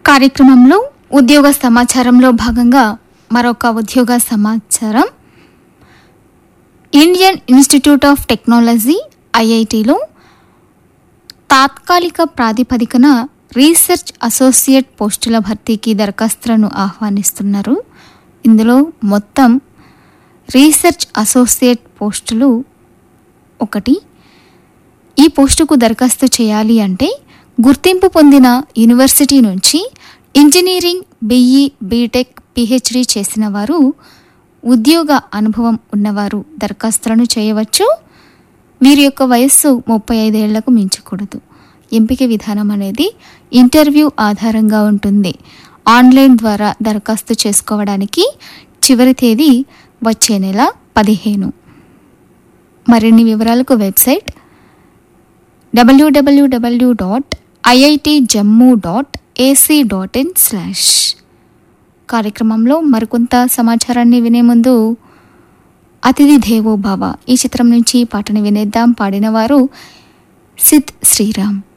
కార్యక్రమంలో ఉద్యోగ సమాచారంలో భాగంగా మరొక ఉద్యోగ సమాచారం ఇండియన్ ఇన్స్టిట్యూట్ ఆఫ్ టెక్నాలజీ ఐఐటిలో తాత్కాలిక ప్రాతిపదికన రీసెర్చ్ అసోసియేట్ పోస్టుల భర్తీకి దరఖాస్తులను ఆహ్వానిస్తున్నారు ఇందులో మొత్తం రీసెర్చ్ అసోసియేట్ పోస్టులు ఒకటి ఈ పోస్టుకు దరఖాస్తు చేయాలి అంటే గుర్తింపు పొందిన యూనివర్సిటీ నుంచి ఇంజనీరింగ్ బిఈ బీటెక్ పిహెచ్డి చేసిన వారు ఉద్యోగ అనుభవం ఉన్నవారు దరఖాస్తులను చేయవచ్చు వీరి యొక్క వయస్సు ముప్పై ఐదేళ్లకు మించకూడదు ఎంపిక విధానం అనేది ఇంటర్వ్యూ ఆధారంగా ఉంటుంది ఆన్లైన్ ద్వారా దరఖాస్తు చేసుకోవడానికి చివరి తేదీ వచ్చే నెల పదిహేను మరిన్ని వివరాలకు website W W W dot IIT Jammu dot AC dot in slash కార్యక్రమంలో మరికొంత సమాచారాన్ని వినే ముందు అతిథి దేవో భవ ఈ చిత్రం నుంచి పాటను వినేద్దాం పాడినవారు సిద్ శ్రీరామ్